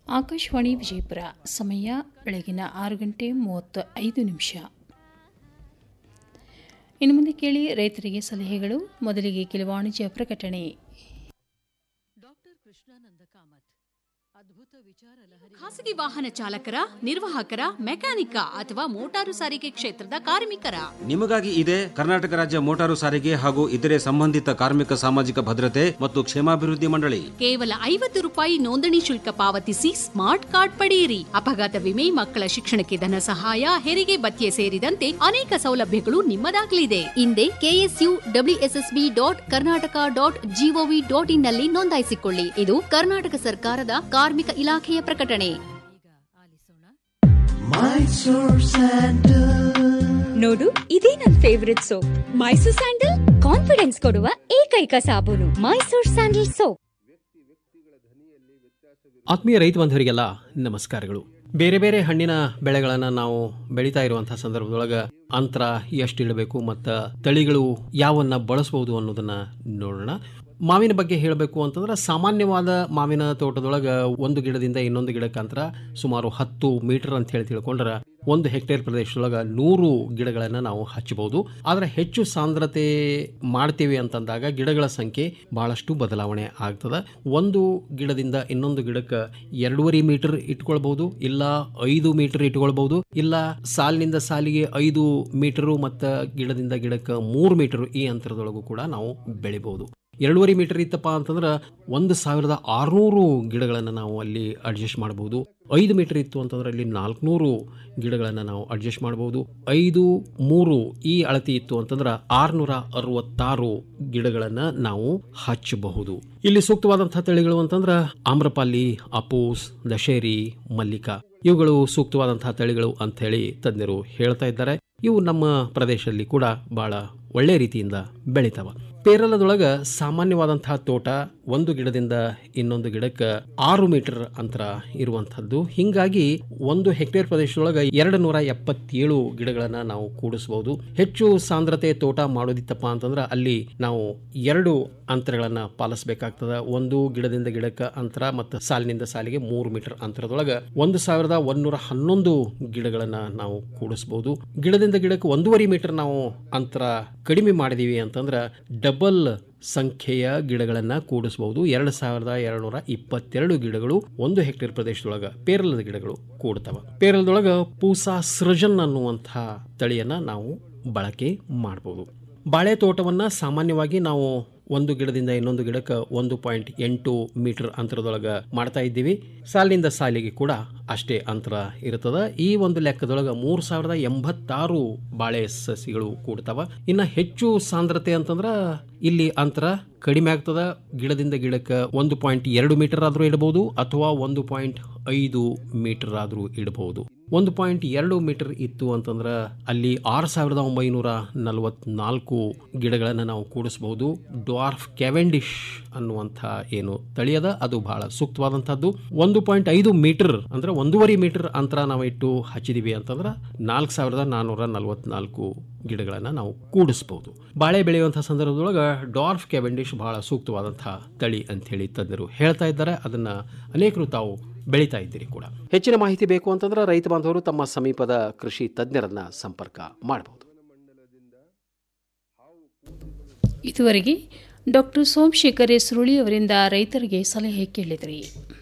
ಆಕಾಶವಾಣಿ ವಿಜಯಪುರ ಸಮಯ ಬೆಳಗಿನ ಆರು ಗಂಟೆ ಮೂವತ್ತು ಐದು ನಿಮಿಷ ಇನ್ನು ಮುಂದೆ ಕೇಳಿ ರೈತರಿಗೆ ಸಲಹೆಗಳು ಮೊದಲಿಗೆ ಕೆಲವು ವಾಣಿಜ್ಯ ಪ್ರಕಟಣೆ ಡಾಕ್ಟರ್ ಕೃಷ್ಣಾನಂದ ಕಾಮತ್ ಅದ್ಭುತ ವಿಚಾರ ಲಹರಿ ಖಾಸಗಿ ವಾಹನ ಚಾಲಕರ ನಿರ್ವಾಹಕರ ಮೆಕ್ಯಾನಿಕ ಅಥವಾ ಮೋಟಾರು ಸಾರಿಗೆ ಕ್ಷೇತ್ರದ ಕಾರ್ಮಿಕರ ನಿಮಗಾಗಿ ಇದೆ ಕರ್ನಾಟಕ ರಾಜ್ಯ ಮೋಟಾರು ಸಾರಿಗೆ ಹಾಗೂ ಇತರೆ ಸಂಬಂಧಿತ ಕಾರ್ಮಿಕ ಸಾಮಾಜಿಕ ಭದ್ರತೆ ಮತ್ತು ಕ್ಷೇಮಾಭಿವೃದ್ಧಿ ಮಂಡಳಿ ಕೇವಲ ಐವತ್ತು ರೂಪಾಯಿ ನೋಂದಣಿ ಶುಲ್ಕ ಪಾವತಿಸಿ ಸ್ಮಾರ್ಟ್ ಕಾರ್ಡ್ ಪಡೆಯಿರಿ ಅಪಘಾತ ವಿಮೆ ಮಕ್ಕಳ ಶಿಕ್ಷಣಕ್ಕೆ ಧನ ಸಹಾಯ ಹೆರಿಗೆ ಭತ್ಯೆ ಸೇರಿದಂತೆ ಅನೇಕ ಸೌಲಭ್ಯಗಳು ನಿಮ್ಮದಾಗಲಿದೆ ಹಿಂದೆ KSU WSSB dot Karnataka dot GOV dot in ನಲ್ಲಿ ನೋಂದಾಯಿಸಿಕೊಳ್ಳಿ ಇದು ಕರ್ನಾಟಕ ಸರ್ಕಾರದ ಕಾರ್ಮಿಕ ಇಲಾಖೆಯ ಪ್ರಕಟಣೆ ಈಗ ಆಲಿಸೋಣ ನೋಡು ಇದೇ ನನ್ favourite soap Mysore sandal confidence ಕೊಡುವ ಏಕೈಕ ಸಾಬೂನು ಮೈಸೂರ್ ಸ್ಯಾಂಡಲ್ ಸೋಪ್ ಆತ್ಮೀಯ ರೈತ ಬಾಂಧವರಿಗೆಲ್ಲ ನಮಸ್ಕಾರಗಳು ಬೇರೆ ಬೇರೆ ಹಣ್ಣಿನ ಬೆಳೆಗಳನ್ನು ನಾವು ಬೆಳೀತಾ ಇರುವಂತಹ ಸಂದರ್ಭದೊಳಗೆ ಅಂತರ ಎಷ್ಟು ಇಡಬೇಕು ಮತ್ತು ತಳಿಗಳು ಯಾವನ್ನ ಬಳಸಬಹುದು ಅನ್ನೋದನ್ನ ನೋಡೋಣ ಮಾವಿನ ಬಗ್ಗೆ ಹೇಳಬೇಕು ಅಂತಂದ್ರೆ ಸಾಮಾನ್ಯವಾದ ಮಾವಿನ ತೋಟದೊಳಗೆ ಒಂದು ಗಿಡದಿಂದ ಇನ್ನೊಂದು ಗಿಡಕ್ಕೆ ಅಂತರ ಸುಮಾರು ಹತ್ತು ಮೀಟರ್ ಅಂತ ಹೇಳಿ ತಿಳ್ಕೊಂಡ್ರೆ ಒಂದು ಹೆಕ್ಟೇರ್ ಪ್ರದೇಶದೊಳಗೆ ನೂರು ಗಿಡಗಳನ್ನು ನಾವು ಹಚ್ಚಬಹುದು ಆದರೆ ಹೆಚ್ಚು ಸಾಂದ್ರತೆ ಮಾಡ್ತೀವಿ ಅಂತಂದಾಗ ಗಿಡಗಳ ಸಂಖ್ಯೆ ಬಹಳಷ್ಟು ಬದಲಾವಣೆ ಆಗ್ತದೆ ಒಂದು ಗಿಡದಿಂದ ಇನ್ನೊಂದು ಗಿಡಕ್ಕೆ ಎರಡೂವರೆ ಮೀಟರ್ ಇಟ್ಕೊಳ್ಬಹುದು ಇಲ್ಲ ಐದು ಮೀಟರ್ ಇಟ್ಕೊಳ್ಬಹುದು ಇಲ್ಲ ಸಾಲಿನಿಂದ ಸಾಲಿಗೆ ಐದು ಮೀಟರು ಮತ್ತು ಗಿಡದಿಂದ ಗಿಡಕ್ಕೆ ಮೂರು ಮೀಟರ್ ಈ ಅಂತರದೊಳಗೂ ಕೂಡ ನಾವು ಬೆಳಿಬಹುದು ಎರಡೂವರೆ ಮೀಟರ್ ಇತ್ತಪ್ಪ ಅಂತಂದ್ರೆ ಒಂದು ಸಾವಿರದ ಆರುನೂರು ಗಿಡಗಳನ್ನು ನಾವು ಅಲ್ಲಿ ಅಡ್ಜಸ್ಟ್ ಮಾಡಬಹುದು ಐದು ಮೀಟರ್ ಇತ್ತು ಅಂತಂದ್ರೆ ಅಲ್ಲಿ ನಾಲ್ಕುನೂರು ಗಿಡಗಳನ್ನು ನಾವು ಅಡ್ಜಸ್ಟ್ ಮಾಡಬಹುದು ಐದು ಮೂರು ಈ ಅಳತಿ ಇತ್ತು ಅಂತಂದ್ರೆ ಆರ್ನೂರ ಅರವತ್ತಾರು ಗಿಡಗಳನ್ನು ನಾವು ಹಚ್ಚಬಹುದು ಇಲ್ಲಿ ಸೂಕ್ತವಾದಂತಹ ತಳಿಗಳು ಅಂತಂದ್ರೆ ಆಮ್ರಪಾಲಿ ಅಪೋಸ್ ದಶೇರಿ ಮಲ್ಲಿಕಾ ಇವುಗಳು ಸೂಕ್ತವಾದಂತಹ ತಳಿಗಳು ಅಂತ ಹೇಳಿ ತಜ್ಞರು ಹೇಳ್ತಾ ಇದ್ದಾರೆ ಇವು ನಮ್ಮ ಪ್ರದೇಶದಲ್ಲಿ ಕೂಡ ಬಹಳ ಒಳ್ಳೆ ರೀತಿಯಿಂದ ಬೆಳಿತಾವ ಪೇರಲದೊಳಗ ಸಾಮಾನ್ಯವಾದಂತಹ ತೋಟ ಒಂದು ಗಿಡದಿಂದ ಇನ್ನೊಂದು ಗಿಡಕ್ಕೆ ಆರು ಮೀಟರ್ ಅಂತರ ಇರುವಂತಹದ್ದು ಹಿಂಗಾಗಿ ಒಂದು ಹೆಕ್ಟೇರ್ ಪ್ರದೇಶದೊಳಗ ಎರಡು ನೂರ ಎಪ್ಪತ್ತೇಳು ಗಿಡಗಳನ್ನ ನಾವು ಕೂಡಿಸಬಹುದು ಹೆಚ್ಚು ಸಾಂದ್ರತೆ ತೋಟ ಮಾಡೋದಿತ್ತಪ್ಪ ಅಂತಂದ್ರೆ ಅಲ್ಲಿ ನಾವು ಎರಡು ಅಂತರಗಳನ್ನ ಪಾಲಿಸಬೇಕಾಗ್ತದ ಒಂದು ಗಿಡದಿಂದ ಗಿಡಕ್ಕೆ ಅಂತರ ಮತ್ತು ಸಾಲಿನಿಂದ ಸಾಲಿಗೆ ಮೂರು ಮೀಟರ್ ಅಂತರದೊಳಗ ಒಂದು ಸಾವಿರದ ಒಂದೂರ ಹನ್ನೊಂದು ಗಿಡಗಳನ್ನ ನಾವು ಕೂಡಿಸಬಹುದು ಗಿಡದಿಂದ ಗಿಡಕ್ಕೆ ಒಂದೂವರೆ ಮೀಟರ್ ನಾವು ಅಂತರ ಕಡಿಮೆ ಮಾಡಿದೀವಿ ಅಂತಂದ್ರೆ ಡಬಲ್ ಸಂಖ್ಯೆಯ ಗಿಡಗಳನ್ನ ಕೂಡಿಸಬಹುದು ಎರಡು ಸಾವಿರದ ಎರಡುನೂರ ಇಪ್ಪತ್ತೆರಡು ಗಿಡಗಳು ಒಂದು ಹೆಕ್ಟೇರ್ ಪ್ರದೇಶದೊಳಗ ಪೇರಲದ ಗಿಡಗಳು ಕೂಡ್ತವ ಪೇರಲದೊಳಗ ಪೂಸಾ ಸೃಜನ್ ಅನ್ನುವಂತಹ ತಳಿಯನ್ನ ನಾವು ಬಳಕೆ ಮಾಡಬಹುದು ಬಾಳೆ ತೋಟವನ್ನ ಸಾಮಾನ್ಯವಾಗಿ ನಾವು ಒಂದು ಗಿಡದಿಂದ ಇನ್ನೊಂದು ಗಿಡಕ್ಕೆ ಒಂದು ಪಾಯಿಂಟ್ ಎಂಟು ಮೀಟರ್ ಅಂತರದೊಳಗೆ ಮಾಡ್ತಾ ಇದ್ದೀವಿ ಸಾಲಿನಿಂದ ಸಾಲಿಗೆ ಕೂಡ ಅಷ್ಟೇ ಅಂತರ ಇರ್ತದ ಈ ಒಂದು ಲೆಕ್ಕದೊಳಗೆ ಮೂರು ಸಾವಿರದ ಎಂಬತ್ತಾರು ಬಾಳೆ ಸಸಿಗಳು ಕೂಡ್ತಾವ ಇನ್ನು ಹೆಚ್ಚು ಸಾಂದ್ರತೆ ಅಂತಂದ್ರೆ ಇಲ್ಲಿ ಅಂತರ ಕಡಿಮೆ ಆಗ್ತದ ಗಿಡದಿಂದ ಗಿಡಕ್ಕೆ ಒಂದು ಪಾಯಿಂಟ್ ಎರಡು ಮೀಟರ್ ಆದರೂ ಇಡಬಹುದು ಅಥವಾ ಒಂದು ಪಾಯಿಂಟ್ ಐದು ಮೀಟರ್ ಆದರೂ ಇಡಬಹುದು ಒಂದು ಪಾಯಿಂಟ್ ಎರಡು ಮೀಟರ್ ಇತ್ತು ಅಂತಂದ್ರೆ ಅಲ್ಲಿ ಆರು ಸಾವಿರದ ಒಂಬೈನೂರ ನಲವತ್ನಾಲ್ಕು ಗಿಡಗಳನ್ನು ನಾವು ಕೂಡಿಸಬಹುದು ಡ್ವಾರ್ಫ್ ಕ್ಯಾವೆಂಡಿಶ್ ಅನ್ನುವಂಥ ಏನು ತಳಿಯದ ಅದು ಬಹಳ ಸೂಕ್ತವಾದಂಥದ್ದು ಒಂದು ಪಾಯಿಂಟ್ ಐದು ಮೀಟರ್ ಅಂದ್ರೆ ಒಂದೂವರೆ ಮೀಟರ್ ಅಂತರ ನಾವು ಇಟ್ಟು ಹಚ್ಚಿದೀವಿ ಅಂತಂದ್ರೆ ನಾಲ್ಕು ಸಾವಿರದ ನಾನ್ನೂರ ನಲವತ್ನಾಲ್ಕು ಗಿಡಗಳನ್ನು ನಾವು ಕೂಡಿಸಬಹುದು ಬಾಳೆ ಬೆಳೆಯುವಂತಹ ಸಂದರ್ಭದೊಳಗೆ ಡಾರ್ಫ್ ಕ್ಯಾವೆಂಡಿಶ್ ಬಹಳ ಸೂಕ್ತವಾದಂತಹ ತಳಿ ಅಂತ ಹೇಳಿ ತಜ್ಞರು ಹೇಳ್ತಾ ಇದ್ದಾರೆ ಅದನ್ನ ಅನೇಕರು ತಾವು ಬೆಳೀತಾ ಇದ್ದೀರಿ ಕೂಡ ಹೆಚ್ಚಿನ ಮಾಹಿತಿ ಬೇಕು ಅಂತಂದ್ರೆ ರೈತ ಬಾಂಧವರು ತಮ್ಮ ಸಮೀಪದ ಕೃಷಿ ತಜ್ಞರನ್ನ ಸಂಪರ್ಕ ಮಾಡಬಹುದು ಇದುವರೆಗೆ ಡಾಕ್ಟರ್ ಸೋಮಶೇಖರ್ ಎಸ್ರುಳಿ ಅವರಿಂದ ರೈತರಿಗೆ ಸಲಹೆ ಕೇಳಿದ್ರಿ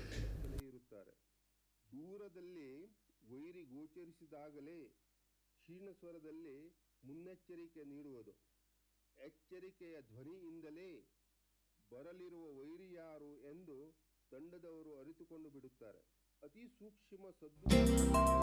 ದೂರದಲ್ಲಿ ವೈರಿ ಗೋಚರಿಸಿದಾಗಲೇ ಕ್ಷೀಣ ಸ್ವರದಲ್ಲಿ ಮುನ್ನೆಚ್ಚರಿಕೆ ನೀಡುವುದು ಎಚ್ಚರಿಕೆಯ ಧ್ವನಿಯಿಂದಲೇ ಬರಲಿರುವ ವೈರಿ ಯಾರು ಎಂದು ತಂಡದವರು ಅರಿತುಕೊಂಡು ಬಿಡುತ್ತಾರೆ ಅತಿ ಸೂಕ್ಷ್ಮ ಸದ್ದು